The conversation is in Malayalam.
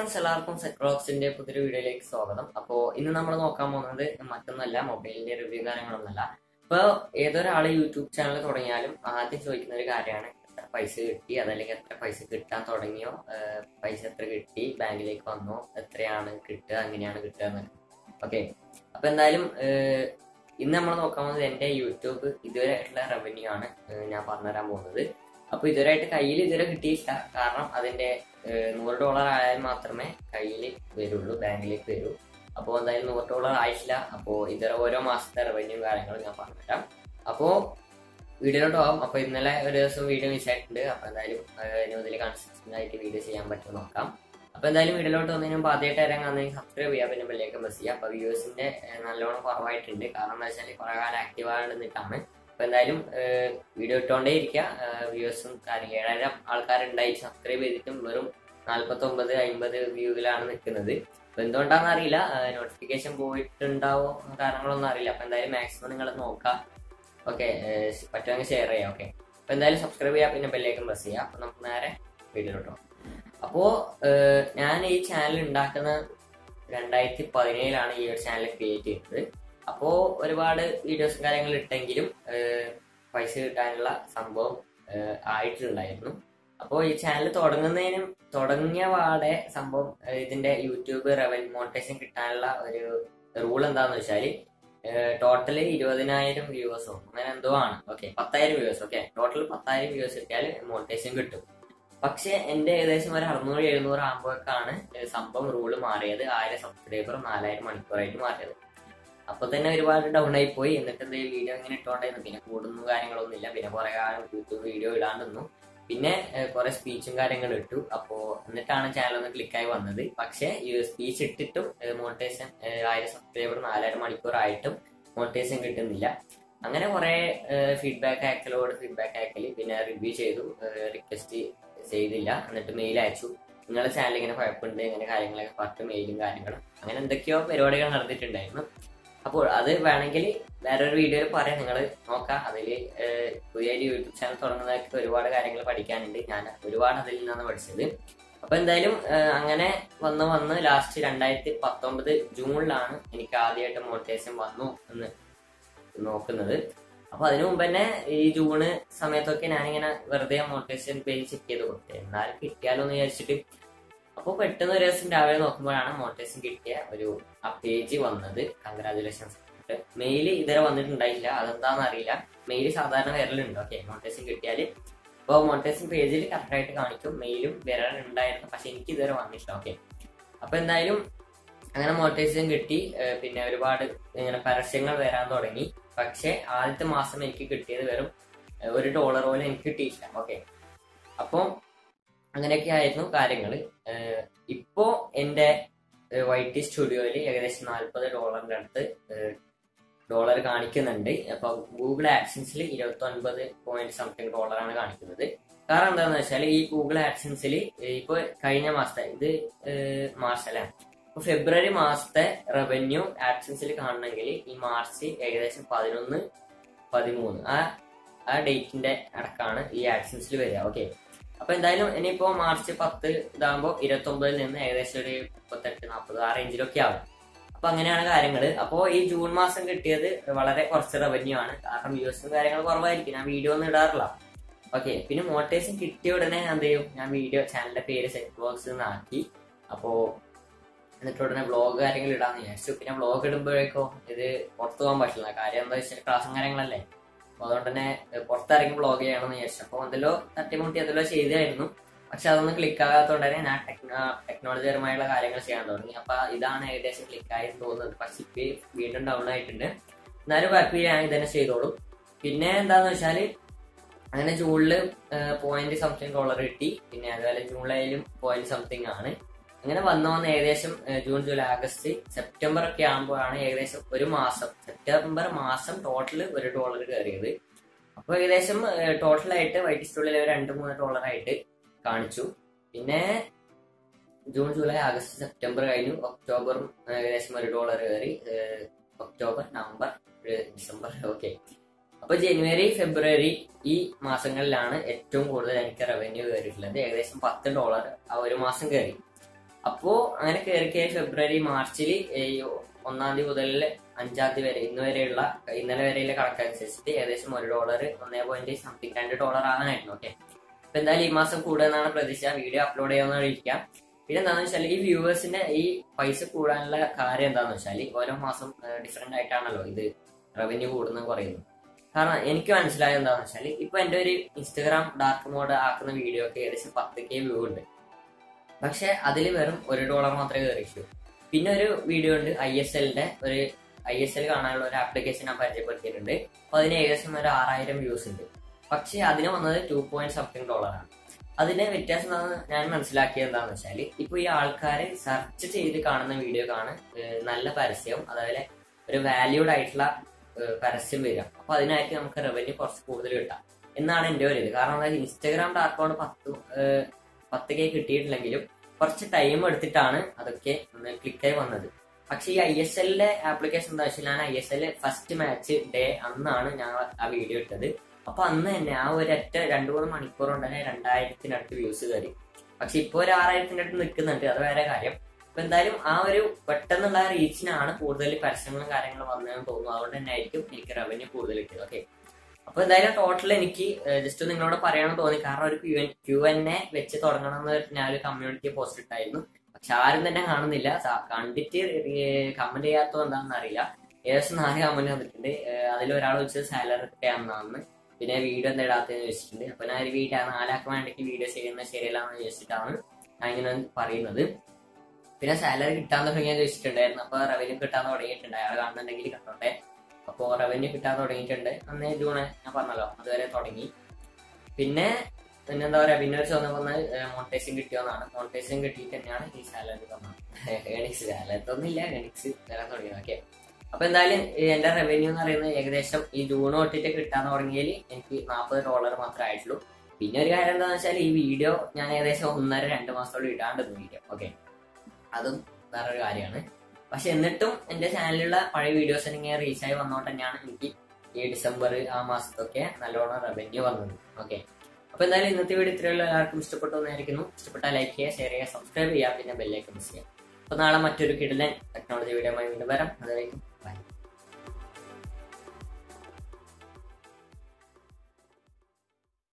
ഫ്രണ്ട്സ് എല്ലാവർക്കും സെക്രോക്സിന്റെ പുതിയൊരു വീഡിയോയിലേക്ക് സ്വാഗതം അപ്പോ ഇന്ന് നമ്മൾ നോക്കാൻ പോകുന്നത് മറ്റൊന്നല്ല മൊബൈലിന്റെ റിവ്യൂ കാര്യങ്ങളൊന്നല്ല ഇപ്പൊ ഏതൊരാള് യൂട്യൂബ് ചാനൽ തുടങ്ങിയാലും ആദ്യം ചോദിക്കുന്ന ഒരു കാര്യമാണ് എത്ര പൈസ കിട്ടി അതല്ലെങ്കിൽ എത്ര പൈസ കിട്ടാൻ തുടങ്ങിയോ ഏഹ് പൈസ എത്ര കിട്ടി ബാങ്കിലേക്ക് വന്നോ എത്രയാണ് കിട്ടുക എങ്ങനെയാണ് കിട്ടുക എന്നൊക്കെ ഓക്കെ അപ്പൊ എന്തായാലും ഏഹ് ഇന്ന് നമ്മൾ നോക്കാൻ പോകുന്നത് എന്റെ യൂട്യൂബ് ഇതുവരെ ആയിട്ടുള്ള റവന്യൂ ആണ് ഏഹ് ഞാൻ പറഞ്ഞുതരാൻ പോകുന്നത് അപ്പൊ ഇതുവരെയായിട്ട് കയ്യിൽ ഇതുവരെ കിട്ടിയിട്ടില്ല കാരണം അതിന്റെ ഏഹ് നൂറ് ഡോളർ ആയാൽ മാത്രമേ കയ്യിൽ വരുള്ളൂ ബാങ്കിലേക്ക് വരൂ അപ്പോൾ എന്തായാലും നൂറ് ഡോളർ ആയിട്ടില്ല അപ്പോൾ ഇതുവരെ ഓരോ മാസത്തെ റവന്യൂ കാര്യങ്ങളും ഞാൻ പറഞ്ഞുതരാം അപ്പോൾ വീഡിയോയിലോട്ട് പോകാം അപ്പോൾ ഇന്നലെ ഒരു ദിവസം വീഡിയോ മിസ് ആയിട്ടുണ്ട് അപ്പോൾ എന്തായാലും ഏഹ് ഇനി മുതൽ കൺസിസ്റ്റന്റ് ആയിട്ട് വീഡിയോ ചെയ്യാൻ പറ്റും നോക്കാം അപ്പോൾ എന്തായാലും വീഡിയോയിലോട്ട് വന്നതിന് മുമ്പ് ആദ്യമായിട്ട് ഇറങ്ങാന്നെങ്കിൽ സബ്സ്ക്രൈബ് ചെയ്യാം പിന്നെ ബെല്ലേക്ക് പ്രസ് ചെയ്യാം അപ്പോൾ വ്യൂവേഴ്സിന്റെ നല്ലോണം കുറവായിട്ടുണ്ട് കാരണം എന്താ വെച്ചാൽ കുറെ കാലം ആക്റ്റീവ് ആയിരുന്നിട്ടാണ് അപ്പോൾ എന്തായാലും വീഡിയോ ഇട്ടുകൊണ്ടേ ഇരിക്കുക വ്യൂവേഴ്സും കാര്യം ഏഴായിരം ആൾക്കാരുണ്ടായിട്ട് സബ്സ്ക്രൈബ് ചെയ്തിട്ടും വെറും നാല്പത്തൊമ്പത് അമ്പത് വ്യൂവിലാണ് നിൽക്കുന്നത് അപ്പൊ എന്തുകൊണ്ടാണെന്ന് അറിയില്ല നോട്ടിഫിക്കേഷൻ പോയിട്ടുണ്ടാവോ കാരണങ്ങളൊന്നും അറിയില്ല അപ്പൊ എന്തായാലും മാക്സിമം നിങ്ങൾ നോക്കാം ഓക്കെ പറ്റുമെങ്കിൽ ഷെയർ ചെയ്യാം ഓക്കെ അപ്പൊ എന്തായാലും സബ്സ്ക്രൈബ് ചെയ്യാം പിന്നെ ബെല്ലേക്കും പ്രസ് ചെയ്യാം അപ്പൊ നമുക്ക് നേരെ വീഡിയോയിലോട്ടോ അപ്പോ ഏഹ്, ഞാൻ ഈ ചാനൽ ഉണ്ടാക്കുന്ന രണ്ടായിരത്തി പതിനേഴിലാണ് ഈ ഒരു ചാനൽ ക്രിയേറ്റ് ചെയ്തത് അപ്പോ ഒരുപാട് വീഡിയോസും കാര്യങ്ങളും ഇട്ടെങ്കിലും ഏഹ്, പൈസ കിട്ടാനുള്ള സംഭവം ഏഹ്, ആയിട്ടുണ്ടായിരുന്നു അപ്പോൾ ഈ ചാനൽ തുടങ്ങുന്നതിനും തുടങ്ങിയ പാടെ സംഭവം ഏഹ്, ഇതിന്റെ യൂട്യൂബ് റവന്യൂ മോണിറ്റൈസേഷൻ കിട്ടാനുള്ള ഒരു റൂൾ എന്താന്ന് വെച്ചാല് ടോട്ടല് ഇരുപതിനായിരം വ്യൂവേഴ്സോ അങ്ങനെ എന്തോ ആണ് ഓക്കെ പത്തായിരം വ്യൂവേഴ്സ് ഓക്കെ ടോട്ടൽ പത്തായിരം വ്യൂവേഴ്സ് കിട്ടിയാൽ മോണിറ്റൈസേഷൻ കിട്ടും പക്ഷെ എന്റെ ഏകദേശം ഒരു അറുന്നൂറ് എഴുന്നൂറ് ആകുമ്പോഴേക്കാണ് ഏഹ് സംഭവം റൂള് മാറിയത് ആയിരം സബ്സ്ക്രൈബർ നാലായിരം മണിക്കൂറായിട്ട് മാറിയത് അപ്പൊ തന്നെ ഒരുപാട് ഡൗൺ ആയി പോയി എന്നിട്ട് എന്ത് വീഡിയോ ഇങ്ങനെ ഇട്ടോണ്ടായിരുന്നു പിന്നെ കൂടുന്നു കാര്യങ്ങളൊന്നും ഇല്ല പിന്നെ കുറെ കാലം യൂട്യൂബ് വീഡിയോ ഇടാണ്ടിരുന്നു പിന്നെ ഏഹ്, കുറെ സ്പീച്ചും കാര്യങ്ങളും ഇട്ടു അപ്പോ എന്നിട്ടാണ് ചാനൽ ഒന്ന് ക്ലിക്കായി വന്നത് പക്ഷേ ഈ സ്പീച്ച് ഇട്ടിട്ടും മോണിറ്റൈസേഷൻ ആയിരം സബ്സ്ക്രൈബർ നാലായിരം മണിക്കൂറായിട്ടും മോണിറ്റൈസേഷൻ കിട്ടുന്നില്ല അങ്ങനെ കുറെ ഫീഡ്ബാക്ക് അയക്കലോട് ഫീഡ്ബാക്ക് അയക്കല് പിന്നെ റിവ്യൂ ചെയ്തു റിക്വസ്റ്റ് ചെയ്തില്ല എന്നിട്ട് മെയിൽ അയച്ചു നിങ്ങളുടെ ചാനൽ ഇങ്ങനെ കുഴപ്പമുണ്ട് ഇങ്ങനെ കാര്യങ്ങളൊക്കെ പറഞ്ഞു മെയിലും കാര്യങ്ങളും അങ്ങനെ എന്തൊക്കെയോ പരിപാടികൾ നടന്നിട്ടുണ്ടായിരുന്നു അപ്പോൾ അത് വേണമെങ്കിൽ വേറൊരു വീഡിയോയിൽ പറയാം നിങ്ങൾ നോക്കാം അതിൽ പുതിയ യൂട്യൂബ് ചാനൽ തുടങ്ങുന്നതൊക്കെ ഒരുപാട് കാര്യങ്ങൾ പഠിക്കാനുണ്ട് ഞാൻ ഒരുപാട് അതിൽ നിന്നാണ് പഠിച്ചത് അപ്പൊ എന്തായാലും ഏഹ്, അങ്ങനെ വന്ന് വന്ന് ലാസ്റ്റ് രണ്ടായിരത്തി പത്തൊമ്പത് ജൂണിലാണ് എനിക്ക് ആദ്യമായിട്ട് മോട്ടിവേഷൻ വന്നു എന്ന് നോക്കുന്നത് അപ്പൊ അതിനു മുമ്പ് തന്നെ ഈ ജൂണ് സമയത്തൊക്കെ ഞാനിങ്ങനെ വെറുതെ മോട്ടിവേഷൻ പേജ് ചെക്ക് ചെയ്ത് കൊടുത്തത് എന്നാലും കിട്ടിയാലോ എന്ന് വിചാരിച്ചിട്ട് അപ്പോൾ പെട്ടെന്ന് ഒരു ദിവസം രാവിലെ നോക്കുമ്പോഴാണ് മോട്ടിവേഷൻ കിട്ടിയ ഒരു ആ പേജ് വന്നത് കൺഗ്രാചുലേഷൻസ് മെയിൽ ഇതുവരെ വന്നിട്ടുണ്ടായില്ല അതെന്താണെന്ന് അറിയില്ല മെയിൽ സാധാരണ വരലുണ്ട് ഓക്കെ മോട്ടിവേഷൻ കിട്ടിയാൽ ഇപ്പോൾ മോട്ടിവേഷൻ പേജിൽ കറക്റ്റായിട്ട് കാണിക്കും മെയിലും വരാനുണ്ടായിരുന്നു പക്ഷെ എനിക്ക് ഇതുവരെ വന്നിട്ടില്ല ഓക്കെ അപ്പൊ എന്തായാലും അങ്ങനെ മോട്ടിവേഷൻ കിട്ടി ഏഹ് പിന്നെ ഒരുപാട് ഇങ്ങനെ പരസ്യങ്ങൾ വരാൻ തുടങ്ങി പക്ഷെ ആദ്യത്തെ മാസം എനിക്ക് കിട്ടിയത് വെറും ഏഹ് ഒരു ഡോളർ പോലും എനിക്ക് കിട്ടിയിട്ടില്ല ഓക്കെ അപ്പം അങ്ങനെയൊക്കെ ആയിരുന്നു കാര്യങ്ങൾ ഇപ്പോ എന്റെ വൈറ്റ് സ്റ്റുഡിയോയിൽ ഏകദേശം നാൽപ്പത് ഡോളറിന്റെ അടുത്ത് ഡോളർ കാണിക്കുന്നുണ്ട് അപ്പൊ ഗൂഗിൾ ആഡ്സൻസിൽ ഇരുപത്തി ഒൻപത് പോയിന്റ് സംതിങ് ഡോളറാണ് കാണിക്കുന്നത് കാരണം എന്താണെന്ന് വെച്ചാൽ ഈ ഗൂഗിൾ ആഡ്സൻസിൽ ഇപ്പൊ കഴിഞ്ഞ മാസത്തെ ഇത് മാർച്ച് അല്ലേ അപ്പൊ ഫെബ്രുവരി മാസത്തെ റവന്യൂ ആഡ്സൻസിൽ കാണണമെങ്കിൽ ഈ മാർച്ച് ഏകദേശം പതിനൊന്ന് പതിമൂന്ന് ആ ആ ഡേറ്റിന്റെ അടക്കാണ് ഈ ആഡ്സൻസിൽ വരിക ഓക്കെ അപ്പൊ എന്തായാലും ഇനിയിപ്പോ മാർച്ച് പത്ത് ഇതാകുമ്പോൾ ഇരുപത്തി ഒമ്പതിൽ നിന്ന് ഏകദേശം ഒരു മുപ്പത്തെട്ട് നാൽപ്പത് ആ റേഞ്ചിലൊക്കെ ആവും അപ്പൊ അങ്ങനെയാണ് കാര്യങ്ങൾ അപ്പോ ഈ ജൂൺ മാസം കിട്ടിയത് വളരെ കുറച്ച് റവന്യൂ ആണ് കാരണം വ്യൂസും കാര്യങ്ങൾ കുറവായിരിക്കും ഞാൻ വീഡിയോ ഒന്നും ഇടാറില്ല ഓക്കെ പിന്നെ മോട്ടിവേഷൻ കിട്ടിയ ഉടനെ ഞാൻ എന്ത് ചെയ്യും ഞാൻ വീഡിയോ ചാനലിന്റെ പേര് സെറ്റ് ബോക്സ് ആക്കി അപ്പോ എന്നിട്ട് ഉടനെ വ്ളോഗ് കാര്യങ്ങൾ ഇടാന്ന് വിചാരിച്ചു പിന്നെ വ്ളോഗ് ഇടുമ്പോഴേക്കോ ഇത് പുറത്തു പോകാൻ പറ്റില്ല കാര്യം എന്താ വെച്ചാൽ ക്ലാസ്സും കാര്യങ്ങളല്ലേ അപ്പൊ അതുകൊണ്ട് തന്നെ ഏഹ്, പുറത്തിറങ്ങി വ്ളോഗ് ചെയ്യണമെന്ന് വിചാരിച്ചു അപ്പൊ എന്തെല്ലോ തട്ടിമുട്ടി എന്തെല്ലോ ചെയ്തായിരുന്നു പക്ഷെ അതൊന്നും ക്ലിക്ക് ആകാത്തതുകൊണ്ട് തന്നെ ഞാൻ ടെക്നോളജി പരമായുള്ള കാര്യങ്ങൾ ചെയ്യാൻ തുടങ്ങി അപ്പൊ ഇതാണ് ഏകദേശം ക്ലിക്ക് ആയി തോന്നുന്നത് പക്ഷെ ഇപ്പൊ വീണ്ടും ഡൗൺ ആയിട്ടുണ്ട് എന്നാലും കുഴപ്പമില്ല ഞാൻ ഇതന്നെ ചെയ്തോളൂ പിന്നെ എന്താന്ന് വെച്ചാല് അങ്ങനെ ജൂണില് പോയിന്റ് സംതിങ് ഡോളർ കിട്ടി പിന്നെ അതുപോലെ ജൂണിലായാലും പോയിന്റ് സംതിങ് ആണ് അങ്ങനെ വന്നു വന്ന് ഏകദേശം ഏഹ്, ജൂൺ ജൂലൈ ആഗസ്റ്റ് സെപ്റ്റംബർ ഒക്കെ ആകുമ്പോഴാണ് ഏകദേശം ഒരു മാസം സെപ്റ്റംബർ മാസം ടോട്ടൽ ഒരു ഡോളർ കയറിയത് അപ്പൊ ഏകദേശം ടോട്ടൽ ആയിട്ട് വൈറ്റ് സ്റ്റോളിൽ ഒരു രണ്ട് മൂന്ന് ഡോളർ ആയിട്ട് കാണിച്ചു പിന്നെ ജൂൺ ജൂലൈ ആഗസ്റ്റ് സെപ്റ്റംബർ കഴിഞ്ഞു ഒക്ടോബറും ഏകദേശം ഒരു ഡോളർ കയറി ഏഹ്, ഒക്ടോബർ നവംബർ ഏഹ്, ഡിസംബർ ഓക്കെ അപ്പൊ ജനുവരി ഫെബ്രുവരി ഈ മാസങ്ങളിലാണ് ഏറ്റവും കൂടുതൽ എനിക്ക് റവന്യൂ കയറിയിട്ടുള്ളത് ഏകദേശം പത്ത് ഡോളർ ആ ഒരു മാസം കയറി അപ്പോ അങ്ങനെ കയറി കയറി ഫെബ്രുവരി മാർച്ചിൽ ഒന്നാം തീയതി മുതൽ അഞ്ചാം തീയതി വരെ ഇന്ന് വരെയുള്ള ഇന്നലെ വരെയുള്ള കണക്കനുസരിച്ചിട്ട് ഏകദേശം ഒരു ഡോളർ ഒന്നേ പോയിന്റ് സംതിങ് രണ്ട് ഡോളർ ആകാനായിരുന്നു ഓക്കെ അപ്പൊ എന്തായാലും ഈ മാസം കൂടുമെന്നാണ് പ്രതീക്ഷ വീഡിയോ അപ്ലോഡ് ചെയ്യാവുന്നതായിരിക്കാം പിന്നെ എന്താണെന്ന് വെച്ചാൽ ഈ വ്യൂവേഴ്സിന്റെ ഈ പൈസ കൂടാനുള്ള കാര്യം എന്താണെന്ന് വെച്ചാൽ ഓരോ മാസം ഡിഫറെന്റ് ആയിട്ടാണല്ലോ ഇത് റവന്യൂ കൂടുന്നത് കുറയുന്നത് കാരണം എനിക്ക് മനസ്സിലായത് എന്താണെന്ന് വെച്ചാൽ ഇപ്പൊ എന്റെ ഒരു ഇൻസ്റ്റഗ്രാം ഡാർക്ക് മോഡ് ആക്കുന്ന വീഡിയോ ഒക്കെ ഏകദേശം പത്ത് കെ വ്യൂ ഉണ്ട് പക്ഷെ അതിൽ വെറും ഒരു ഡോളർ മാത്രമേ കയറിയിട്ടുള്ളൂ പിന്നെ ഒരു വീഡിയോ ഉണ്ട് ഐ എസ് എല്ലിന്റെ ഒരു ഐ എസ് എൽ കാണാനുള്ള ഒരു ആപ്ലിക്കേഷൻ ഞാൻ പരിചയപ്പെടുത്തിയിട്ടുണ്ട് അപ്പൊ അതിന് ഏകദേശം ഒരു ആറായിരം വ്യൂസ് ഉണ്ട് പക്ഷെ അതിന് വന്നത് ടു പോയിന്റ് സംതിങ് ഡോളറാണ് അതിന്റെ വ്യത്യാസം എന്താണെന്ന് ഞാൻ മനസ്സിലാക്കിയത് എന്താണെന്ന് വെച്ചാൽ ഇപ്പൊ ഈ ആൾക്കാർ സെർച്ച് ചെയ്ത് കാണുന്ന വീഡിയോക്കാണ് നല്ല പരസ്യവും അതുപോലെ ഒരു വാല്യൂഡ് ആയിട്ടുള്ള ഏഹ്, പരസ്യം വരിക അപ്പൊ അതിനായിട്ട് നമുക്ക് റവന്യൂ കുറച്ച് കൂടുതൽ കിട്ടാം എന്നാണ് എന്റെ ഒരു ഇത് കാരണം അതായത് ഇൻസ്റ്റാഗ്രാം അക്കൗണ്ട് പത്ത് ഏഹ്, പത്ത് കെ കിട്ടിയിട്ടില്ലെങ്കിലും കുറച്ച് ടൈം എടുത്തിട്ടാണ് അതൊക്കെ ഒന്ന് ക്ലിക്കായി വന്നത് പക്ഷെ ഈ ഐ എസ് എല്ലിന്റെ ആപ്ലിക്കേഷൻ എന്താ വെച്ചാൽ ഞാൻ ഐ എസ് എല്ലിൽ ഫസ്റ്റ് മാച്ച് ഡേ അന്നാണ് ഞങ്ങൾ ആ വീഡിയോ ഇട്ടത് അപ്പൊ അന്ന് തന്നെ ആ ഒരൊറ്റ രണ്ടു മൂന്ന് മണിക്കൂർ കൊണ്ട് തന്നെ രണ്ടായിരത്തിനടുത്ത് വ്യൂസ് കയറി പക്ഷെ ഇപ്പൊ ഒരു ആറായിരത്തിന്റെ അടുത്ത് നിൽക്കുന്നുണ്ട് അത് വേറെ കാര്യം അപ്പൊ എന്തായാലും ആ ഒരു പെട്ടെന്നുള്ള റീച്ചിനാണ് കൂടുതൽ പരസ്യങ്ങളും കാര്യങ്ങളും വന്നതെന്ന് തോന്നുന്നു അതുകൊണ്ട് തന്നെ ആയിരിക്കും എനിക്ക് റവന്യൂ കൂടുതൽ കിട്ടിയത് ഓക്കെ അപ്പൊ എന്തായാലും ടോട്ടൽ എനിക്ക് ജസ്റ്റ് നിങ്ങളോട് പറയണമെന്ന് തോന്നി കാരണം ഒരു ക്യൂ എൻ ക്യൂ എന്നെ വെച്ച് തുടങ്ങണം എന്ന് ഞാൻ ഒരു കമ്മ്യൂണിറ്റി പോസ്റ്റ് ഇട്ടായിരുന്നു പക്ഷെ ആരും തന്നെ കാണുന്നില്ല സ- കണ്ടിട്ട് കമന്റ് ചെയ്യാത്തത് എന്താണെന്ന് അറിയില്ല ഏകദേശം നാല് കമന്റ് വന്നിട്ടുണ്ട് അതിൽ ഒരാൾ വെച്ചത് സാലറി എത്രയാണെന്നാണ് പിന്നെ വീഡിയോ എന്താ ഇടാത്തതെന്ന് ചോദിച്ചിട്ടുണ്ട് അപ്പൊ ഞാൻ ഒരു വീഡിയോ നാലാക്ക് വേണ്ടിക്ക് വീഡിയോ ചെയ്യുന്നത് ശരിയല്ലാന്ന് ചോദിച്ചിട്ടാണ് ഞാൻ ഇങ്ങനെ പറയുന്നത് പിന്നെ സാലറി കിട്ടാൻ തുടങ്ങിയാൽ ചോദിച്ചിട്ടുണ്ടായിരുന്നു അപ്പൊ റവന്യൂ കിട്ടാൻ തുടങ്ങിയിട്ടുണ്ട് അയാൾ കാണുന്നുണ്ടെങ്കിൽ കണ്ടോട്ടെ അപ്പോ റവന്യൂ കിട്ടാൻ തുടങ്ങിയിട്ടുണ്ട് അന്നേ ജൂണ് ഞാൻ പറഞ്ഞല്ലോ അതുവരെ തുടങ്ങി പിന്നെ പിന്നെ എന്താ പറയാ പിന്നെ ഒരു ചോദ്യം വന്നത് മോണിറ്റൈസിങ് കിട്ടിയോന്നാണ് മോണിറ്റൈസിങ് കിട്ടിയിട്ട് തന്നെയാണ് ഈ സാലറി തന്നത് ഗണിക്സ് സാലറി ഒന്നുമില്ല ഗണിക്സ് തരാൻ തുടങ്ങിയത് ഓക്കെ അപ്പൊ എന്തായാലും ഈ എന്റെ റവന്യൂ എന്ന് പറയുന്നത് ഏകദേശം ഈ ജൂൺ തൊട്ടിട്ട് കിട്ടാൻ തുടങ്ങിയതിൽ എനിക്ക് നാൽപ്പത് ഡോളർ മാത്രമേ ആയിട്ടുള്ളൂ പിന്നെ ഒരു കാര്യം എന്താണെന്ന് വെച്ചാൽ ഈ വീഡിയോ ഞാൻ ഏകദേശം ഒന്നര രണ്ട് മാസത്തോളം ഇടാണ്ടിരുന്നു വീഡിയോ ഓക്കെ അതും വേറൊരു കാര്യമാണ് പക്ഷെ എന്നിട്ടും എന്റെ ചാനലിലുള്ള പഴയ വീഡിയോസ് ഇങ്ങനെ റീച്ച് ആയി വന്നോണ്ട് തന്നെയാണ് എനിക്ക് ഈ ഡിസംബർ ആ മാസത്തൊക്കെ നല്ലോണം റവന്യൂ വന്നത് ഓക്കെ അപ്പൊ എന്തായാലും ഇന്നത്തെ വീഡിയോ ഇത്രയുള്ള എല്ലാവർക്കും ഇഷ്ടപ്പെട്ടു എന്നായിരിക്കുന്നു ഇഷ്ടപ്പെട്ടാൽ ലൈക്ക് ചെയ്യുക ഷെയർ ചെയ്യുക സബ്സ്ക്രൈബ് ചെയ്യുക പിന്നെ ബെല്ലേക്ക് മിസ് ചെയ്യുക അപ്പൊ നാളെ മറ്റൊരു കിടലൻ ടെക്നോളജി വീഡിയോ വീണ്ടും വരാം അതായിരിക്കും